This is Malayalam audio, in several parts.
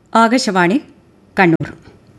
ആകാശവാണി കണ്ണൂർ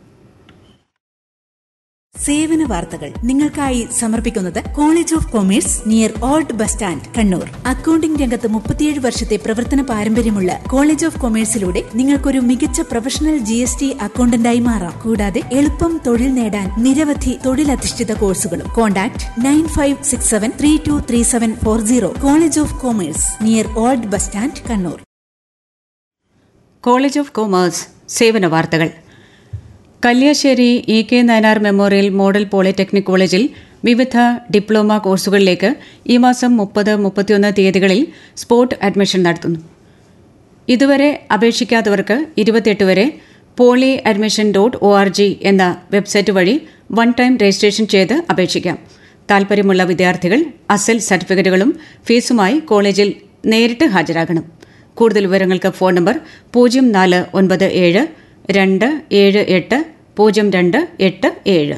സേവന വാർത്തകൾ നിങ്ങൾക്കായി സമർപ്പിക്കുന്നത് college of commerce near old bus stand Kannur accounting രംഗത്ത് മുപ്പത്തിയേഴ് വർഷത്തെ പ്രവർത്തന പാരമ്പര്യമുള്ള കോളേജ് ഓഫ് കൊമേഴ്സിലൂടെ നിങ്ങൾക്കൊരു മികച്ച പ്രൊഫഷണൽ ജി എസ് ടി അക്കൌണ്ടന്റായി മാറാം കൂടാതെ എളുപ്പം തൊഴിൽ നേടാൻ നിരവധി തൊഴിലധിഷ്ഠിത കോഴ്സുകളും contact nine five six seven three two three seven four zero college of commerce near old bus stand Kannur college of commerce സേവന വാർത്തകൾ Kalliasseri E K Nayanar memorial model polytechnic കോളേജിൽ വിവിധ ഡിപ്ലോമ കോഴ്സുകളിലേക്ക് ഈ മാസം മുപ്പത് മുപ്പത്തിയൊന്ന് തീയതികളിൽ സ്പോട്ട് അഡ്മിഷൻ നടത്തുന്നു ഇതുവരെ അപേക്ഷിക്കാത്തവർക്ക് ഇരുപത്തിയെട്ട് വരെ poly admission dot O R G എന്ന വെബ്സൈറ്റ് വഴി വൺ ടൈം രജിസ്ട്രേഷൻ ചെയ്ത് അപേക്ഷിക്കാം താൽപ്പര്യമുള്ള വിദ്യാർത്ഥികൾ അസൽ സർട്ടിഫിക്കറ്റുകളും ഫീസുമായി കോളേജിൽ നേരിട്ട് ഹാജരാകണം കൂടുതൽ വിവരങ്ങൾക്ക് ഫോൺ നമ്പർ പൂജ്യം നാല് ഒൻപത് ഏഴ് രണ്ട് ഏഴ് എട്ട് പൂജ്യം രണ്ട് എട്ട് ഏഴ്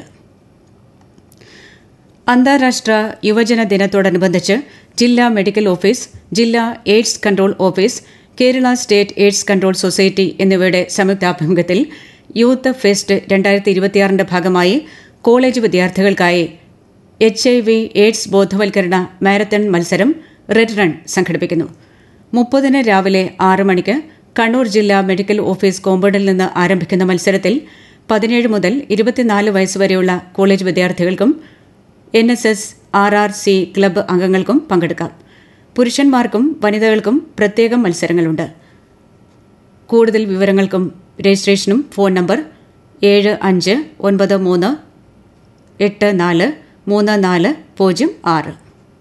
അന്താരാഷ്ട്ര യുവജന ദിനത്തോടനുബന്ധിച്ച് ജില്ലാ മെഡിക്കൽ ഓഫീസ് ജില്ലാ AIDS control office Kerala state AIDS control society എന്നിവയുടെ സംയുക്താഭിമുഖ്യത്തിൽ യൂത്ത് ഫെസ്റ്റ് രണ്ടായിരത്തി ഇരുപത്തിയാറിന്റെ ഭാഗമായി കോളേജ് വിദ്യാർത്ഥികൾക്കായി എച്ച് ഐ വി എയ്ഡ്സ് ബോധവൽക്കരണ മാരത്തൺ മത്സരം റെഡ് റൺ സംഘടിപ്പിക്കുന്നു മുപ്പതിന് രാവിലെ ആറ് മണിക്ക് കണ്ണൂർ ജില്ലാ മെഡിക്കൽ ഓഫീസ് കോമ്പൗണ്ടിൽ നിന്ന് ആരംഭിക്കുന്ന മത്സരത്തിൽ പതിനേഴ് മുതൽ ഇരുപത്തിനാല് വയസ്സുവരെയുള്ള കോളേജ് വിദ്യാർത്ഥികൾക്കും N S S R R C club അംഗങ്ങൾക്കും പങ്കെടുക്കാം പുരുഷന്മാർക്കും വനിതകൾക്കും പ്രത്യേകം മത്സരങ്ങളുണ്ട് കൂടുതൽ വിവരങ്ങൾക്കും രജിസ്ട്രേഷനും ഫോൺ നമ്പർ ഏഴ് അഞ്ച് ഒൻപത് മൂന്ന് എട്ട് നാല് മൂന്ന് നാല് പൂജ്യം ആറ്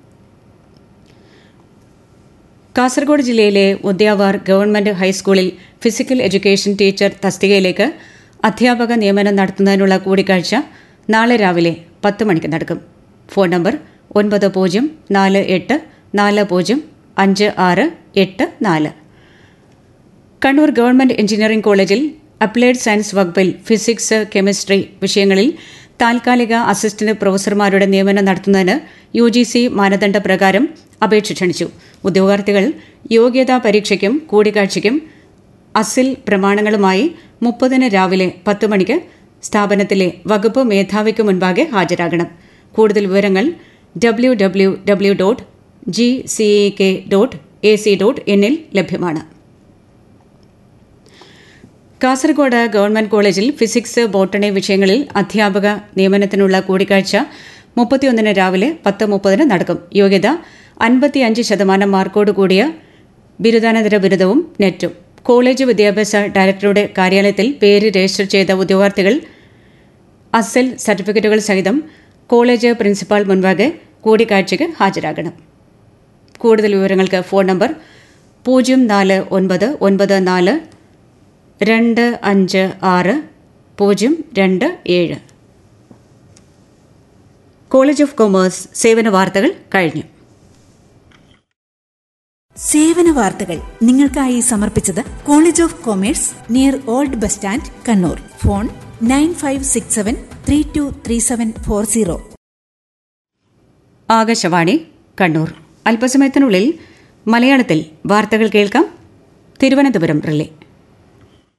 കാസർഗോഡ് ജില്ലയിലെ ഉദ്യാവാർ ഗവൺമെന്റ് ഹൈസ്കൂളിൽ ഫിസിക്കൽ എഡ്യൂക്കേഷൻ ടീച്ചർ തസ്തികയിലേക്ക് അധ്യാപക നിയമനം നടത്തുന്നതിനുള്ള കൂടിക്കാഴ്ച നാളെ രാവിലെ പത്ത് മണിക്ക് നടക്കും ഫോൺ നമ്പർ ഒൻപത് പൂജ്യം നാല് എട്ട് നാല് പൂജ്യം അഞ്ച് ആറ് എട്ട് നാല് കണ്ണൂർ ഗവൺമെന്റ് എഞ്ചിനീയറിംഗ് കോളേജിൽ അപ്ലൈഡ് സയൻസ് വകുപ്പിൽ ഫിസിക്സ് കെമിസ്ട്രി വിഷയങ്ങളിൽ താൽക്കാലിക അസിസ്റ്റന്റ് പ്രൊഫസർമാരുടെ നിയമനം നടത്തുന്നതിന് യു ജി സി മാനദണ്ഡ പ്രകാരം അപേക്ഷ ക്ഷണിച്ചു ഉദ്യോഗാർത്ഥികൾ യോഗ്യതാ പരീക്ഷയ്ക്കും കൂടിക്കാഴ്ചയ്ക്കും അസിൽ പ്രമാണങ്ങളുമായി മുപ്പതിന് രാവിലെ പത്ത് മണിക്ക് സ്ഥാപനത്തിലെ വകുപ്പ് മേധാവിക്ക് മുൻപാകെ ഹാജരാകണം കൂടുതൽ വിവരങ്ങൾ W W W dot G C K dot A C dot എന്നിൽ ലഭ്യമാണ് കാസർഗോഡ് ഗവൺമെന്റ് കോളേജിൽ ഫിസിക്സ് ബോട്ടണി വിഷയങ്ങളിൽ അധ്യാപക നിയമനത്തിനുള്ള കൂടിക്കാഴ്ച മുപ്പത്തിയൊന്നിന് രാവിലെ പത്ത് മുപ്പതിന് നടക്കും യോഗ്യത അൻപത്തിയഞ്ച് ശതമാനം മാർക്കോട് കൂടിയ ബിരുദാനന്തര ബിരുദവും നെറ്റും കോളേജ് വിദ്യാഭ്യാസ ഡയറക്ടറുടെ കാര്യാലയത്തിൽ പേര് രജിസ്റ്റർ ചെയ്ത ഉദ്യോഗാർത്ഥികൾ അസൽ സർട്ടിഫിക്കറ്റുകൾ സഹിതം കോളേജ് പ്രിൻസിപ്പാൾ മുൻപാകെ കൂടിക്കാഴ്ചയ്ക്ക് ഹാജരാകണം കൂടുതൽ വിവരങ്ങൾക്ക് ഫോൺ നമ്പർ പൂജ്യം നാല് ഒൻപത് ഒൻപത് നാല് രണ്ട് അഞ്ച് ആറ് പൂജ്യം രണ്ട് ഏഴ് കോളേജ് ഓഫ് കൊമേഴ്സ് സേവന വാർത്തകൾ കഴിഞ്ഞു സേവന വാർത്തകൾ നിങ്ങൾക്കായി സമർപ്പിച്ചത് college of commerce near old bus stand Kannur phone nine five six seven three two three seven four zero Akashvani Kannur അല്പസമയത്തിനുള്ളിൽ മലയാളത്തിൽ വാർത്തകൾ കേൾക്കാം തിരുവനന്തപുരം റിലേ